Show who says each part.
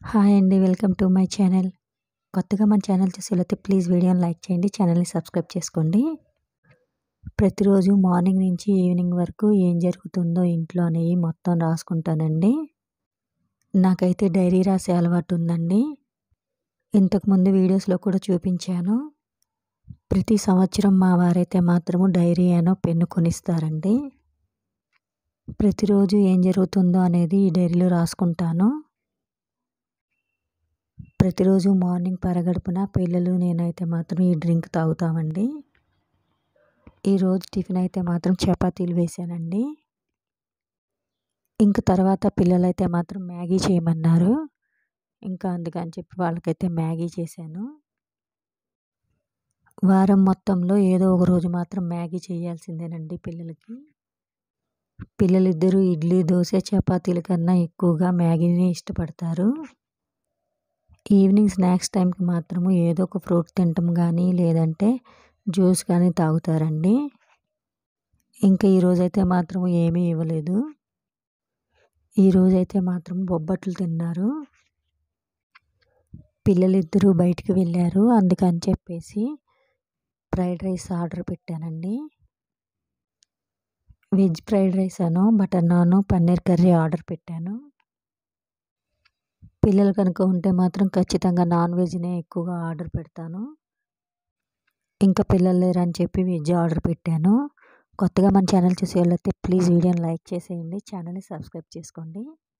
Speaker 1: hi అండి welcome to my channel కొత్తగా మన ఛానల్ చూసేలైతే ప్లీజ్ వీడియోని లైక్ చేయండి ఛానల్ని సబ్స్క్రైబ్ చేసుకోండి ప్రతిరోజు మార్నింగ్ నుంచి ఈవినింగ్ వరకు ఏం జరుగుతుందో ఇంట్లో అనేవి మొత్తం రాసుకుంటానండి నాకైతే డైరీ రాసే అలవాటు ఉందండి ఇంతకుముందు వీడియోస్లో కూడా చూపించాను ప్రతి సంవత్సరం మా వారైతే మాత్రము డైరీ అనో పెన్ను కొనిస్తారండి ప్రతిరోజు ఏం జరుగుతుందో అనేది ఈ డైరీలో రాసుకుంటాను ప్రతిరోజు మార్నింగ్ పరగడుపున పిల్లలు నేనైతే మాత్రం ఈ డ్రింక్ తాగుతామండి ఈరోజు టిఫిన్ అయితే మాత్రం చపాతీలు వేసానండి ఇంక తర్వాత పిల్లలైతే మాత్రం మ్యాగీ చేయమన్నారు ఇంకా అందుకని చెప్పి వాళ్ళకైతే మ్యాగీ చేశాను వారం మొత్తంలో ఏదో ఒక రోజు మాత్రం మ్యాగీ చేయాల్సిందేనండి పిల్లలకి పిల్లలిద్దరూ ఇడ్లీ దోశ చపాతీల కన్నా ఎక్కువగా మ్యాగీని ఇష్టపడతారు ఈవినింగ్ స్నాక్స్ టైంకి మాత్రము ఏదో ఒక ఫ్రూట్ తినటం కానీ లేదంటే జ్యూస్ కానీ తాగుతారండి ఇంకా ఈరోజైతే మాత్రం ఏమీ ఇవ్వలేదు ఈరోజైతే మాత్రం బొబ్బట్లు తిన్నారు పిల్లలిద్దరూ బయటికి వెళ్ళారు అందుకని చెప్పేసి ఫ్రైడ్ రైస్ ఆర్డర్ పెట్టానండి వెజ్ ఫ్రైడ్ రైస్ అను butter naan paneer curry order పెట్టాను పిల్లలు కనుక ఉంటే మాత్రం ఖచ్చితంగా నాన్ వెజ్నే ఎక్కువగా ఆర్డర్ పెడతాను ఇంకా పిల్లలు లేరని చెప్పి వెజ్ ఆర్డర్ పెట్టాను కొత్తగా మన ఛానల్ చూసే వాళ్ళైతే ప్లీజ్ వీడియోని లైక్ చేసేయండి ఛానల్ని సబ్స్క్రైబ్ చేసుకోండి